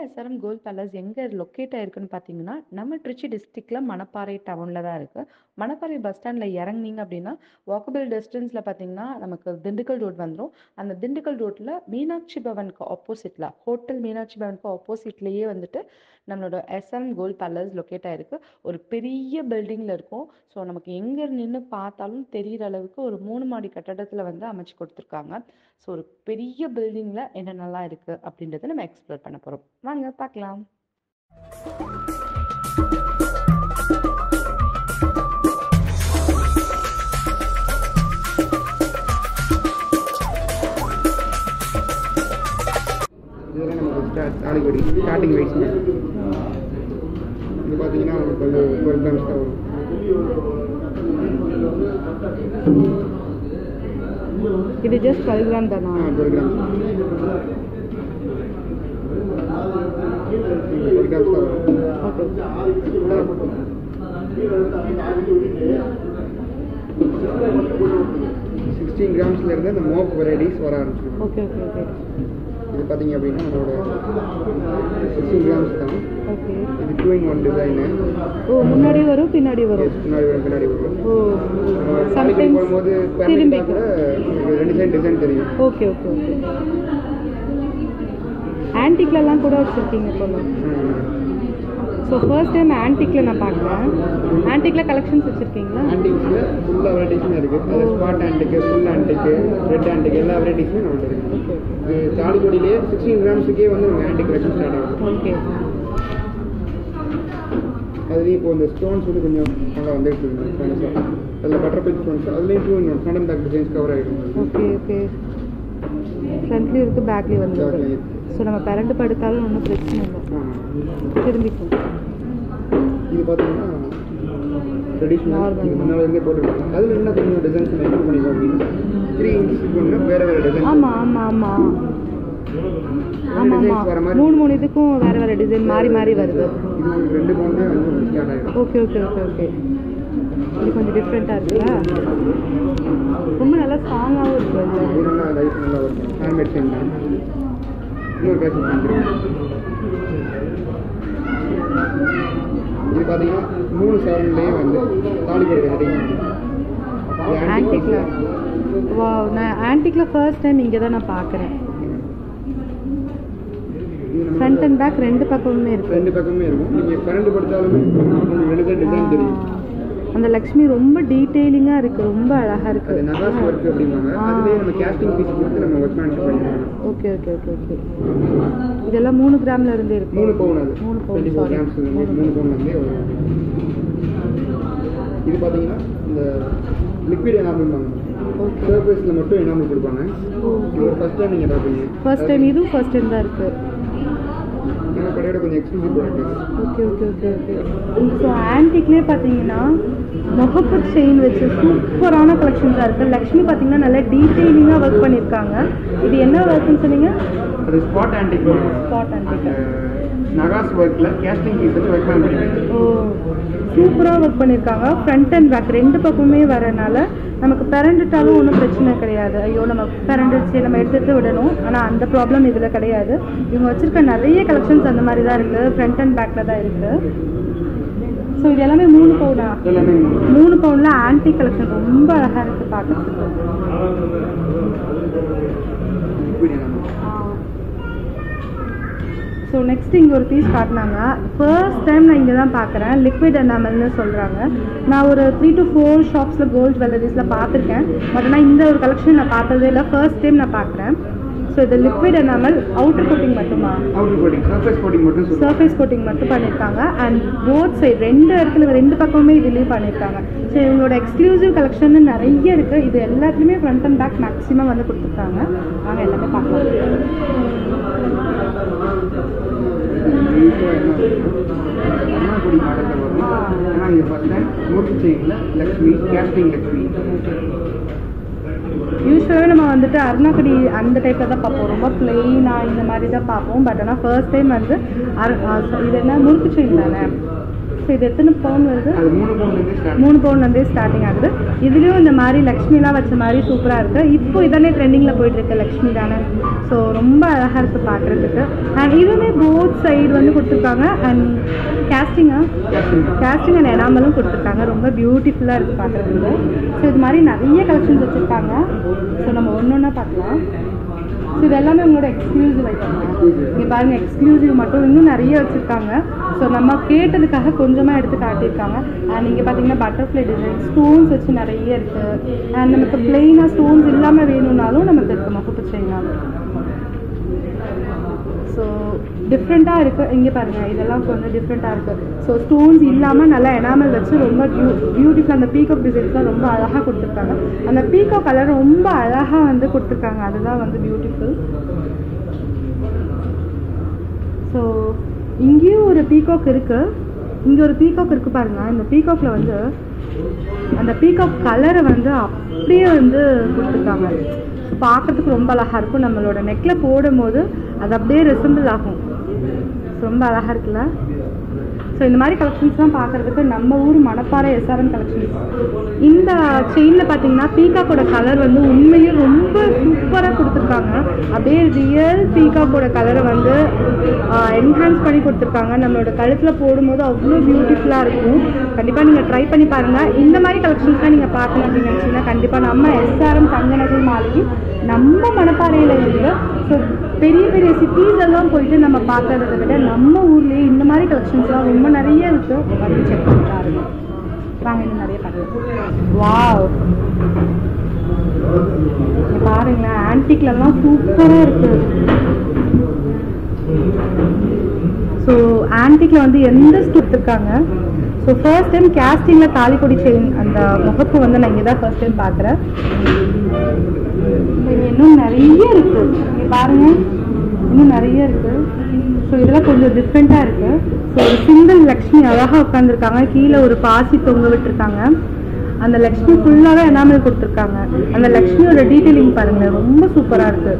SRM gold palace எங்கே locate ஆயிருக்குன்னு பார்த்தீங்கன்னா நம்ம திருச்சி டிஸ்ட்ரிக்ட்ல மணப்பாறை டவுனில் தான் இருக்குது மணப்பாறை பஸ் ஸ்டாண்டில் இறங்குனீங்க அப்படின்னா வாக்கபிள் டிஸ்டன்ஸில் பார்த்தீங்கன்னா நமக்கு திண்டுக்கல் ரோட் வந்துடும் அந்த திண்டுக்கல் ரோட்டில் மீனாட்சி பவனுக்கு ஆப்போசிட்டில் ஹோட்டல் மீனாட்சி பவனுக்கு ஆப்போசிட்லேயே வந்துட்டு நம்மளோட எஸ்ஆர்எம் கோல்ட் பேலஸ் லொக்கேட் ஆயிருக்கு ஒரு பெரிய பில்டிங்கில் இருக்கும் ஸோ நமக்கு எங்கே நின்று பார்த்தாலும் தெரிகிற அளவுக்கு ஒரு மூணு மாடி கட்டடத்தில் வந்து அமைச்சு கொடுத்துருக்காங்க ஸோ ஒரு பெரிய பில்டிங்கில் என்னென்னலாம் இருக்குது அப்படின்றத நம்ம எக்ஸ்ப்ளோர் பண்ண போகிறோம் வாங்க பார்க்கலாம் இதெல்லாம் நமக்கு ஸ்டார்ட் தாலிக்கொடி ஸ்டார்டிங் வெயிட்ஸ் இது பார்த்தீங்கன்னா உங்களுக்கு வந்து ஒரு கிராம்ஸ் தான் வரும் இது ஜஸ்ட் டுவெல் கிராம் தானா ஆ டுவெல் கிராம்ஸ் டுவெல் கிராம்ஸ் தான் வரும் ஓகே சிக்ஸ்டீன் கிராம்ஸ்லேருந்து அந்த மோப் வெரைட்டிஸ் வர ஆரம்பிச்சிடும் ஓகே ஓகே ஓகே இது பார்த்தீங்க அப்படின்னா நம்மளோட சிக்ஸ்டீன் கிராம்ஸ் தான் ஓகே இது டூ இன் ஒன் டிசைனு ஓ முன்னாடி வரும் பின்னாடி வரும் முன்னாடி வரும் பின்னாடி வரும் ஓ தாலிக்கொடி சம்டைம்ஸ் போடும்போது திரும்பி permanent ஆ கூட உங்களுக்கு ரெண்டு சைடு டிசைன் தெரியும் ஓகே ஓகே ஓகே ஆன்டிக்லலாம் கூட வச்சுருக்கீங்க போல ஸோ ஃபர்ஸ்ட் டைம் ஆன்டிக்கில் நான் பார்க்குறேன் ஆன்டிக்கில் கலெக்ஷன்ஸ் வச்சுருக்கீங்களா ஆன்டிக்ஸில் ஃபுல்லாக வெரைட்டிஸுமே இருக்குது அது spot antique full antique red antique எல்லா வெரைட்டிஸுமே நம்மள்ட்ட இருக்குது ஓகே இது தாலிக்கொடியிலே சிக்ஸ்டீன் கிராம்ஸுக்கே வந்து நமக்கு ஆன்டிக் கலெக்ஷன் ஸ்டார்ட் ஆகும் ஓகே அதுலேயும் இப்போ இந்த ஸ்டோன்ஸ் வந்து கொஞ்சம் நல்லா வந்துட்டு இருக்கு ஃபேமஸாக அதில் பட்டர்ஃபிள் ஸ்டோன்ஸ் அதுலேயும் டூ இன்னொன்று front and back designs cover ஆகிடும் ஓகே ஓகே ஃப்ரண்ட்லேயும் இருக்குது பேக்லேயும் வந்து Backலயும் இருக்கு. ஸோ நம்ம பிறண்டு படுத்தாலும் ஒன்றும் பிரச்சனை இல்லை திரும்பிக்கும் இது பார்த்தீங்கன்னா ட்ரெடிஷ்னல் Normal. இது முன்னாடி இருந்தே போட்டுருக்காங்க அதில் என்ன கொஞ்சம் டிசைன்ஸ் மெயின்டைன் பண்ணிக்கோ அப்படின்னா த்ரீ இன்ச்சுக்கு ஒன்று வேறு வேறு டிசைன் ஆமாம் ஆமாம் ஆமாம் ஆமாம் டிசைன்ஸ் வர ஆமாம் மாதிரி மூணு மூணு இதுக்கும் வேறு வேறு டிசைன் மாறி மாறி வருது இது உங்களுக்கு ரெண்டு பவுண்டே வந்து ஸ்டார்ட் ஆகிடும் ஓகே ஓகே ஓகே ஓகே இது கொஞ்சம் டிஃப்ரெண்ட்டாக இருக்குல்ல ரொம்ப நல்லா ஸ்ட்ராங்காகவும் இருக்குது இது நல்லா லைஃப் நல்லா வரும் ஹேண்ட்மேட் செயின் தான் இன்னொரு பேக்கெட் பண்ணிருக்கோம் இது பார்த்தீங்கன்னா மூணு சவரன்லேயே வந்து தாலிக்கொடி வெரைட்டி ஆன்டிக்கில் வா நான் ஆன்டிக்கில் ஃபர்ஸ்ட் டைம் இங்கே தான் நான் பார்க்குறேன் ஃப்ரண்ட் அண்ட் பேக் ரெண்டு பக்கமுமே இருக்கு ரெண்டு பக்கமே இருக்கும் நீங்கள் கரண்ட் படுத்தாலுமே உங்களுக்கு ரெண்டு சைடு டிசைன் தெரியும் அந்த லக்ஷ்மி ரொம்ப டீட்டெயிலிங்காக இருக்கு ரொம்ப அழகாக அது இருக்கு நகாஸ் ஒர்க் அப்படிம்பாங்க ஆ. அதுலேயே நம்ம கேஸ்டிங் பீஸ் கொடுத்து நம்ம ஒர்க்மேன்ஷிப் பண்ணிக்கலாம் ஓகே ஓகே ஓகே ஓகே இதெல்லாம் மூணு கிராம்ல இருந்து இருக்கு மூணு பவுன் அது மூணு பவுன், டுவெண்ட்டி ஃபோர் sorry. கிராம்ஸ் மூணு மூணு பவுன்லேருந்தே வரும் இது பார்த்தீங்கன்னா இந்த லிக்விட் எனாமல்பாங்க ஓகே சர்ஃபேஸில் மட்டும் எனாமல் கொடுப்பாங்க இது ஒரு ஃபஸ்ட் டைம் நீங்கள் பார்ப்பீங்க ஃபர்ஸ்ட் டைம் இதுவும் ஃபர்ஸ்ட் டைம் தான் இருக்கு நம்ம கடையோட கொஞ்சம் exclusive product okay okay okay okay so ஆன்டிக்லேயே பார்த்தீங்கன்னா முகப்பு செயின் வச்சு சூப்பரான கலெக்ஷன்ஸாக இருக்குது லக்ஷ்மி பார்த்தீங்கன்னா நல்லா டீட்டெயிலிங்காக ஒர்க் பண்ணியிருக்காங்க இது என்ன ஒர்க்குன்னு சொன்னீங்க அது ஸ்பாட் ஆன்டிக் ஸ்பாட் ஆன்டிக் நகாஸ் ஒர்க்கில் கேஸ்டிங் பீஸ் வச்சு ஒர்க் பண்ணிருக்கேன் ஓ சூப்பராக ஒர்க் பண்ணியிருக்காங்க ஃப்ரண்ட் அண்ட் பேக் ரெண்டு பக்கமுமே வரனால நமக்கு பிறண்டுட்டாலும் ஒன்றும் பிரச்சனை கிடையாது ஐயோ நம்ம பிறண்டுச்சு நம்ம எடுத்து எடுத்து விடணும் ஆனால் அந்த ப்ராப்ளம் இதில் கிடையாது இவங்க வச்சுருக்க நிறைய கலெக்ஷன்ஸ் அந்த மாதிரி தான் இருக்குது ஃப்ரண்ட் அண்ட் பேக்கில் தான் இருக்குது ஸோ இது எல்லாமே மூணு பவுனா எல்லாமே மூணு பவுனில் ஆன்டி கலெக்ஷன் ரொம்ப அழகாக இருக்குது பார்க்கறதுக்கு லிக்விட் எனாமல் ஸோ நெக்ஸ்ட் இங்கே ஒரு பீஸ் காட்டினாங்க ஃபர்ஸ்ட் டைம் நான் இங்கே தான் பார்க்குறேன் லிக்விட் எனாமல்னு சொல்கிறாங்க நான் ஒரு த்ரீ டு ஃபோர் ஷாப்ஸில் கோல்ட் ஜுவல்லரிஸில் பார்த்துருக்கேன் பட் ஆனால் இந்த ஒரு கலெக்ஷன் நான் பார்த்ததே இல்லை ஃபர்ஸ்ட் டைம் நான் பார்க்குறேன் ஸோ இது லிக்விட் எனாமல் அவுட்டர் கோட்டிங் மட்டுமா அவுட்டர் கோட்டிங் சர்ஃபேஸ் கோட்டிங் மட்டும் சொல்லுவாங்க சர்ஃபேஸ் கோட்டிங் மட்டும் பண்ணியிருக்காங்க அண்ட் போத் சைடு ரெண்டு இடத்துல ரெண்டு பக்கமுமே இதுலேயும் பண்ணியிருக்காங்க ஸோ இவங்களோட எக்ஸ்க்ளூசிவ் கலெக்ஷன் நிறைய இருக்குது இது எல்லாத்துலேயுமே ஃப்ரண்ட் அண்ட் பேக் மேக்ஸிமம் வந்து கொடுத்துருக்காங்க வாங்க எல்லாமே பார்க்கலாம் யூஸ்வலாக என்ன அண்ணாக்குடி மாடலில் வரும் ஆனால் இங்கே பார்த்தா மூர்த்தி செயினில் லக்ஷ்மி கேஸ்டிங் லக்ஷ்மி யூஸ்வலாகவே நம்ம வந்துட்டு அருணாக்கடி அந்த டைப்பில் தான் பார்ப்போம் ரொம்ப பிளெயினாக இந்த மாதிரி தான் பார்ப்போம் பட் ஆனால் ஃபர்ஸ்ட் டைம் வந்து அரு- அ, இது என்ன முறுக்கு செயின் தானே ஸோ இது எத்தனை பவுன் வருது அது மூணு பவுண்ட்லேருந்து ஸ்டார்ட் மூணு பவுன்லேருந்தே ஸ்டார்டிங் ஆகுது இதுலேயும் இந்த மாதிரி லக்ஷ்மிலாம் வச்ச மாதிரி சூப்பராக இருக்குது இப்போ இதானே ட்ரெண்டிங்கில் போயிட்டு இருக்கு லக்ஷ்மி தானே ஸோ ரொம்ப அழகாக இருக்குது பார்க்குறதுக்கு அண்ட் இதுவுமே போத் சைடு வந்து கொடுத்துருக்காங்க அண்ட் கேஸ்டிங்கா கேஸ்டிங் அண்ட் எனாமலும் கொடுத்துருக்காங்க ரொம்ப பியூட்டிஃபுல்லாக இருக்குது பார்க்குறதுக்கு ஸோ இது மாதிரி நிறைய கலெக்ஷன்ஸ் வச்சுருக்காங்க ஸோ நம்ம ஒன்று ஒன்றா பார்க்கலாம் ஸோ இது எல்லாமே உங்களோட எக்ஸ்க்ளூசிவ் ஐட்டம் இங்கே பாருங்கள் எக்ஸ்க்ளூசிவ் மட்டும் இன்னும் நிறைய வச்சுருக்காங்க ஸோ நம்ம கேட்டதுக்காக கொஞ்சமாக எடுத்து காட்டியிருக்காங்க அண்ட் இங்கே பார்த்தீங்கன்னா பட்டர்ஃப்ளை டிசைன் ஸ்டோன்ஸ் வச்சு நிறைய இருக்குது அண்ட் நமக்கு பிளெயினாக ஸ்டோன்ஸ் இல்லாமல் வேணும்னாலும் நமக்கு இருக்கு முகப்பு செயினாலும் ஸோ டிஃப்ரெண்ட்டாக இருக்குது இங்கே பாருங்கள் இதெல்லாம் கொஞ்சம் டிஃப்ரெண்ட்டாக இருக்குது ஸோ ஸ்டோன்ஸ் இல்லாமல் நல்லா எனாமல் வச்சு ரொம்ப பியூ பியூட்டிஃபுல் அந்த பீகாக் டிசைன்ஸ்லாம் ரொம்ப அழகாக கொடுத்துருக்காங்க அந்த பீகாக் கலர் ரொம்ப அழகாக வந்து கொடுத்துருக்காங்க அதுதான் வந்து பியூட்டிஃபுல் ஸோ இங்கேயும் ஒரு பீகாக் இருக்குது இங்கே ஒரு பீகாக் இருக்குது பாருங்கள் இந்த பீகாக்கில் வந்து அந்த பீகாக் கலரை வந்து அப்படியே வந்து கொடுத்துருக்காங்க பார்க்கறதுக்கு ரொம்ப அழகாக இருக்கும் நம்மளோட நெக்கில் போடும்போது அது அப்படியே ரெசம்பிள் ஆகும் ரொம்ப அழகாக இருக்குல்ல ஸோ இந்த மாதிரி கலெக்ஷன்ஸ்லாம் பார்க்குறதுக்கு நம்ம ஊர் மணப்பாறை எஸ்ஆர்எம் கலெக்ஷன்ஸ் இந்த செயினில் பார்த்தீங்கன்னா பீகாக்கோட கலர் வந்து உண்மையிலேயே ரொம்ப சூப்பராக கொடுத்துருக்காங்க அப்படியே ரியல் பீகாக்கோட கலரை வந்து என்ஹான்ஸ் பண்ணி கொடுத்துருக்காங்க நம்மளோட கழுத்தில் போடும்போது அவ்வளோ பியூட்டிஃபுல்லாக இருக்கும் கண்டிப்பாக நீங்கள் ட்ரை பண்ணி பாருங்கள் இந்த மாதிரி கலெக்ஷன்ஸ்லாம் நீங்கள் பார்க்கணும் அப்படின்னு நினச்சிங்கன்னா கண்டிப்பாக நம்ம எஸ்ஆர்எம் தங்க நகை மாளிகை நம்ம மணப்பாறையில் இருக்கு ஸோ பெரிய பெரிய சிட்டிஸ் எல்லாம் போயிட்டு நம்ம பார்க்கறத விட நம்ம ஊர்லேயே இந்த மாதிரி கலெக்ஷன்ஸ்லாம் ரொம்ப நிறைய இருக்கு வந்து செக் பண்ணி பாருங்க வாங்க இன்னும் நிறைய பார்க்கலாம் வாவ் இங்க பாருங்களேன் ஆன்டிக்லலாம் சூப்பராக இருக்கு ஸோ ஆன்டிக்கில் வந்து எந்த ஸ்டூப் இருக்காங்க ஸோ ஃபர்ஸ்ட் டைம் கேஸ்டிங்கில் தாலிக்கொடி செயின் அந்த முகப்பு வந்து நான் இங்கே தான் ஃபர்ஸ்ட் டைம் பார்க்குறேன் இங்க இன்னும் நிறைய இருக்கு இங்க பாருங்க இன்னும் நிறைய இருக்கு ஸோ இதெல்லாம் கொஞ்சம் டிஃப்ரெண்ட்டாக இருக்கு ஸோ ஒரு சிங்கிள் லக்ஷ்மி அழகாக உட்காந்துருக்காங்க கீழே ஒரு பாசி தொங்க விட்டுருக்காங்க அந்த லக்ஷ்மி ஃபுல்லாகவே எனாமல் கொடுத்துருக்காங்க அந்த லக்ஷ்மியோட டீட்டெயிலிங் பாருங்க ரொம்ப சூப்பராக இருக்கு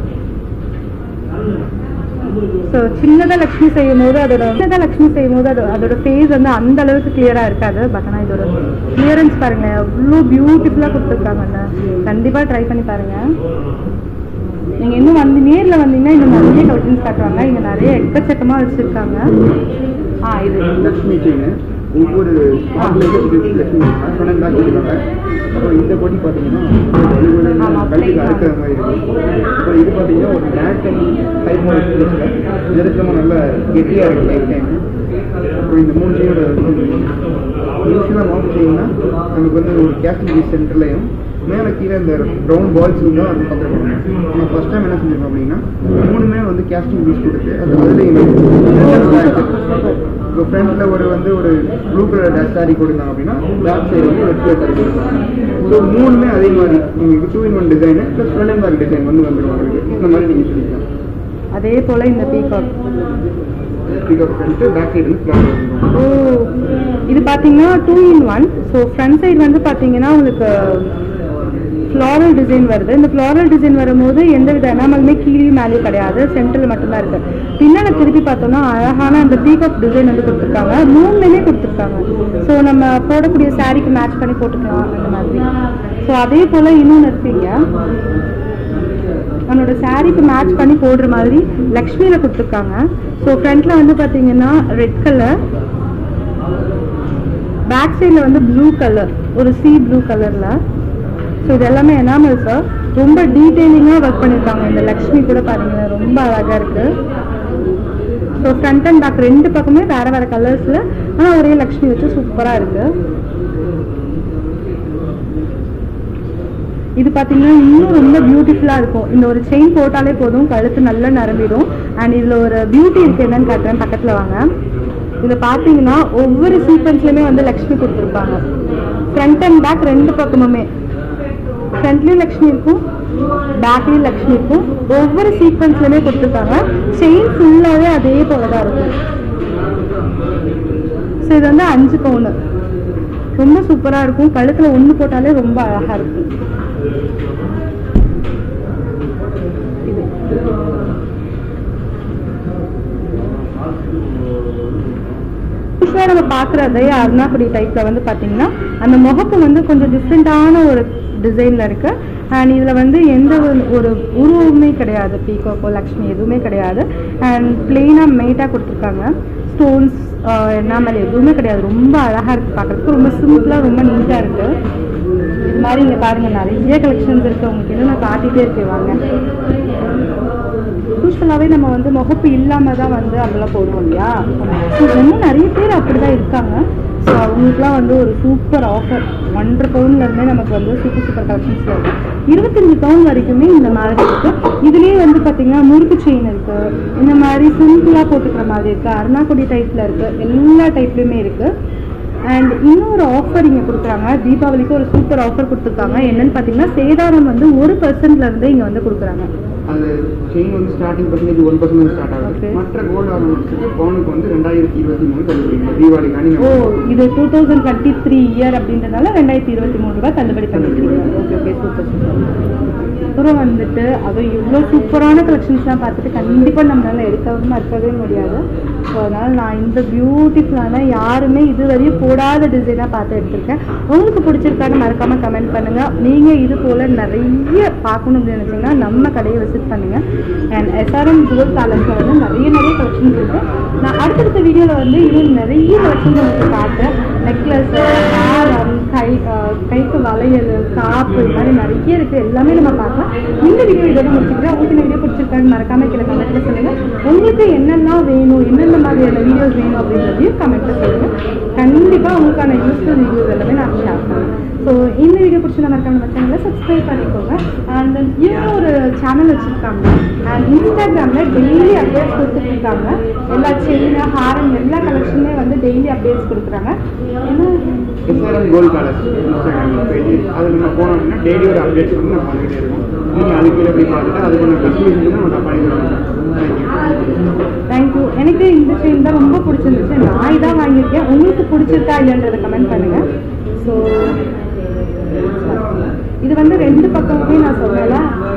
ஸோ சின்னதாக லக்ஷ்மி செய்யும் போது அதோட சின்னதாக லக்ஷ்மி செய்யும் போது அதோட அதோட ஃபேஸ் வந்து அந்த அளவுக்கு கிளியராக இருக்காது பட் ஆனால் இதோட கிளியரன்ஸ் பாருங்க எவ்வளோ பியூட்டிஃபுல்லாக கொடுத்துருக்காங்கல்ல கண்டிப்பாக ட்ரை பண்ணி பாருங்க நீங்கள் இன்னும் வந்து நேரில் வந்தீங்கன்னா இன்னும் நிறைய கலெக்ஷன்ஸ் காட்டுவாங்க இங்கே நிறைய எக்கச்சக்கமாக வச்சுருக்காங்க ஆ இது லக்ஷ்மி செயின் ஒவ்வொரு ஸ்பாட்லேயும் லக்ஷ்மி ஃப்ரண்ட் பேக் இருக்காங்க அப்புறம் இந்த பொடி பார்த்தீங்கன்னா ஆமா, கழுத்துக்கு plain அறுக்கிற மாதிரி இருக்கும் அப்புறம் இது பார்த்தீங்கன்னா ஒரு பிளாக் அண்ட் டைப் மாதிரி நெருக்கமாக நல்லா கெட்டியாக இருக்கு லைஃப் டைம் அப்புறம் இந்த மூணு செயினோட யூஸ்வலாக மாவு செயின்னா நமக்கு வந்து ஒரு கேஸ்டிங் சென்டர்லையும் மேலே கீழே இந்த ப்ரௌன் பால்ஸ் வந்து அது பக்கம் பண்ணணும் ஆனால் ஃபஸ்ட் டைம் என்ன செஞ்சிருக்கோம் அப்படின்னா மூணுமே வந்து கேஸ்டிங் பீஸ் கொடுத்து அது அதுலேயும் இப்போ ஃப்ரண்ட்டில் ஒரு வந்து ஒரு ப்ளூ கலர் டேஷ் சாரி கொடுத்தாங்க அப்படின்னா பேக் சைடு வந்து ரெட் கலர் சாரி கொடுத்தாங்க ஸோ மூணுமே அதே மாதிரி உங்களுக்கு two in one design plus front and back design வந்து வந்துடும் உங்களுக்கு இந்த மாதிரி நீங்கள் சொல்லிக்கலாம் அதே போல் இந்த பீகாக் பிகப் ஃப்ரண்ட்டு பேக் சைடு வந்து ஃப்ளாட் வந்துடும் ஓ இது பார்த்தீங்கன்னா two in one so front side வந்து பார்த்தீங்கன்னா உங்களுக்கு ஃப்ளாரல் டிசைன் வருது இந்த ஃப்ளாரல் டிசைன் வரும்போது எந்த வித எனாமலுமே கீழேயும் மேலேயும் கிடையாது சென்டரில் மட்டும்தான் இருக்கு பின்னால திருப்பி பார்த்தோம்னா அழகான அந்த பீகாக் டிசைன் வந்து கொடுத்துருக்காங்க மூணுலேயுமே கொடுத்துருக்காங்க ஸோ நம்ம போடக்கூடிய சாரீக்கு மேட்ச் பண்ணி போட்டுக்கலாம் அந்த மாதிரி ஸோ அதே போல் இன்னொன்று இருப்பீங்க நம்மளோட சாரீக்கு மேட்ச் பண்ணி போடுற மாதிரி லக்ஷ்மியில் கொடுத்துருக்காங்க ஸோ ஃப்ரண்ட்ல வந்து பார்த்தீங்கன்னா ரெட் கலர் பேக் சைடில் வந்து ப்ளூ கலர் ஒரு சி ப்ளூ கலரில் ஸோ இது எல்லாமே எனாமல் சார் ரொம்ப டீட்டெயிலிங்காக ஒர்க் பண்ணியிருக்காங்க இந்த லக்ஷ்மி கூட பாருங்களேன் ரொம்ப அழகாக இருக்குது ஸோ ஃப்ரண்ட் அண்ட் பேக் ரெண்டு பக்கமே வேறு வேறு கலர்ஸில் ஆனால் ஒரே லக்ஷ்மி வச்சு சூப்பராக இருக்குது இது பார்த்தீங்கன்னா இன்னும் ரொம்ப பியூட்டிஃபுல்லாக இருக்கும் இந்த ஒரு செயின் போட்டாலே போதும் கழுத்து நல்லா நிரம்பிடும் அண்ட் இதில் ஒரு பியூட்டி இருக்குது என்னன்னு காட்டுறேன் பக்கத்தில் வாங்க இதில் பார்த்தீங்கன்னா ஒவ்வொரு சீக்வன்ஸ்லையுமே வந்து லக்ஷ்மி கொடுத்துருப்பாங்க ஃப்ரண்ட் அண்ட் பேக் ரெண்டு பக்கமுமே ஃப்ரண்ட்லேயும் லக்ஷ்மி இருக்கும் பேக்லேயும் லக்ஷ்மி இருக்கும் ஒவ்வொரு சீக்வன்ஸ்லையுமே கொடுத்துருக்காங்க செயின் ஃபுல்லாகவே அதே போல தான் இருக்கும் ஸோ இது வந்து அஞ்சு பவுனு ரொம்ப சூப்பராக இருக்கும் கழுத்தில் ஒன்று போட்டாலே ரொம்ப அழகாக இருக்கும் இது யூஸ்வலாக யூஸ்வலாக நம்ம பார்க்குற அதே அருணாக்குடி டைப்பில் வந்து பார்த்தீங்கன்னா அந்த முகப்பு வந்து கொஞ்சம் டிஃப்ரெண்ட்டான ஒரு டிசைனில் இருக்கு அண்ட் இதில் வந்து எந்த ஒரு- ஒரு உருவமுமே கிடையாது பீகாக்கோ லக்ஷ்மி எதுவுமே கிடையாது அண்ட் பிளெயினாக மெயிட்டாக கொடுத்துருக்காங்க ஸ்டோன்ஸ் என்னாமல் எதுவுமே கிடையாது ரொம்ப அழகாக இருக்குது பார்க்குறதுக்கு ரொம்ப சிம்பிளாக ரொம்ப நீட்டாக இருக்குது இது மாதிரி இங்கே பாருங்க நிறைய கலெக்ஷன்ஸ் இருக்கு உங்களுக்கு இன்னும் நான் காட்டிகிட்டே இருக்கேன் வாங்க யூஸ்வலாகவே நம்ம வந்து முகப்பு இல்லாமல் தான் வந்து அதெல்லாம் போடுவோம் இல்லையா ஸோ இன்னும் நிறைய பேர் அப்படி தான் இருக்காங்க ஸோ அவங்களுக்குலாம் வந்து ஒரு சூப்பர் ஆஃபர் ஒன்றரை பவுன்லேருந்தே நமக்கு வந்து சூப்பர் சூப்பர் கலெக்ஷன்ஸில் இருக்கு இருபத்தஞ்சு பவுன் வரைக்குமே இந்த மாதிரி இருக்கு இதுலேயே வந்து பார்த்தீங்கன்னா முறுக்கு செயின் இருக்கு இந்த மாதிரி சிம்பிளாக போட்டுக்கிற மாதிரி இருக்கு அருணாக்குடி டைப்பில் இருக்கு எல்லா டைப்லையுமே இருக்கு அண்ட் இன்னொரு ஆஃபர் இங்கே கொடுக்குறாங்க தீபாவளிக்கு ஒரு சூப்பர் ஆஃபர் கொடுத்துருக்காங்க என்னன்னு பார்த்தீங்கன்னா சேதாரம் வந்து ஒரு பர்சன்ட்ல இருந்து இங்கே வந்து கொடுக்குறாங்க அது செயின் வந்து starting percentage one percent start ஆகுது Okay. மற்ற கோல்டு ஆர்னமெண்ட்ஸுக்கு பவுனுக்கு வந்து ரெண்டாயிரத்தி இருபத்தி மூணு தள்ளுபடி தீபாவளிக்காண்டி ஓ நம்ம இது two thousand twenty three year அப்படின்றனால ரெண்டாயிரத்தி இருபத்தி மூணு ரூபாய் தள்ளுபடி பண்ணிருக்கீங்க ஓகே ஓகே சூப்பர் சூப்பர் அப்புறம் வந்துட்டு அதுவும் இவ்வளோ சூப்பரான கலெக்ஷன்ஸ்லாம் பார்த்துட்டு கண்டிப்பாக நம்மளால எடுக்கவும் இருக்கவே முடியாது ஸோ அதனால் நான் இந்த பியூட்டிஃபுல்லான யாருமே இதுவரையும் போடாத டிசைனாக பார்த்து எடுத்திருக்கேன் உங்களுக்கு பிடிச்சிருக்கான்னு மறக்காமல் கமெண்ட் பண்ணுங்கள் நீங்கள் இது போல் நிறைய பார்க்கணும் அப்படின்னு நினச்சிங்கன்னா நம்ம கடையை விசிட் பண்ணுங்கள் அண்ட் எஸ்ஆர்எம் ஜுவல் பேலஸில் வந்து நிறைய நிறைய கலெக்ஷன்ஸ் இருக்குது நான் அடுத்தடுத்த வீடியோவில் வந்து இன்னும் நிறைய கலெக்ஷன்ஸ் உங்களுக்கு காட்டுறேன் நெக்லஸ் ஹாரம் கை அஹ், கைக்கு வளையல் காப்பு இது மாதிரி நிறைய இருக்குது எல்லாமே நம்ம பார்க்கலாம் இந்த வீடியோ இதோட முடிச்சுக்கிறேன் உங்களுக்கு இந்த வீடியோ பிடிச்சிருக்கான்னு மறக்காம கீழே கமெண்ட்டில் சொல்லுங்கள் உங்களுக்கு என்னெல்லாம் வேணும் என்னென்ன மாதிரியான வீடியோஸ் வேணும் அப்படின்றதையும் கமெண்ட்டில் சொல்லுங்கள் கண்டிப்பாக உங்களுக்கான யூஸ்ஃபுல் வீடியோஸ் எல்லாமே நான் ஷேர் பண்ணுவேன் ஸோ இந்த வீடியோ பிடிச்சி மறக்காம நம்ம சேனலை சப்ஸ்கிரைப் பண்ணிக்கோங்க அண்ட் இவங்க ஒரு சேனல் வச்சுருக்காங்க அண்ட் இன்ஸ்டாகிராமில் டெய்லி அப்டேட்ஸ் கொடுத்துட்டு இருக்காங்க எல்லா செயின் ஹாரம் எல்லா கலெக்ஷனுமே வந்து டெய்லி அப்டேட்ஸ் கொடுக்குறாங்க ஏன்னா SRM gold palace Instagram page அதில் நம்ம போனோம் அப்படின்னா டெய்லி ஒரு அப்டேட்ஸ் வந்து நம்ம பண்ணிக்கிட்டே இருக்கோம் நீங்கள் அதுக்கு கீழே போய் பார்த்துட்டு அதுக்கான கஸ்டமைசேஷன் நம்ம பண்ணிக்கலாம் தேங்க்யூ தேங்க்யூ எனக்கு இந்த செயின் தான் ரொம்ப பிடிச்சிருந்துச்சு நான் இதான் வாங்கியிருக்கேன் உங்களுக்கு பிடிச்சிருக்கா இல்லைன்றதை கமெண்ட் பண்ணுங்க ஸோ இது வந்து ரெண்டு பக்கமுமே நான் சொல்லல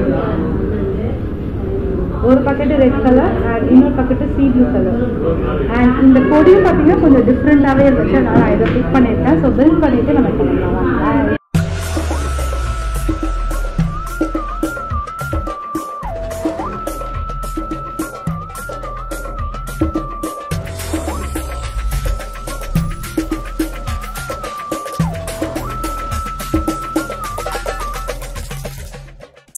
ஒரு பக்கெட்டு ரெட் கலர் அண்ட் இன்னொரு பக்கெட்டு சீ ப்ளூ கலர் அண்ட் இந்த கொடியும் பார்த்தீங்கன்னா கொஞ்சம் டிஃப்ரெண்ட்டாகவே இருந்துச்சு அதனால் நான் இதை பிக் பண்ணியிருக்கேன் ஸோ பில் பண்ணிட்டு நம்ம பண்ணலாம்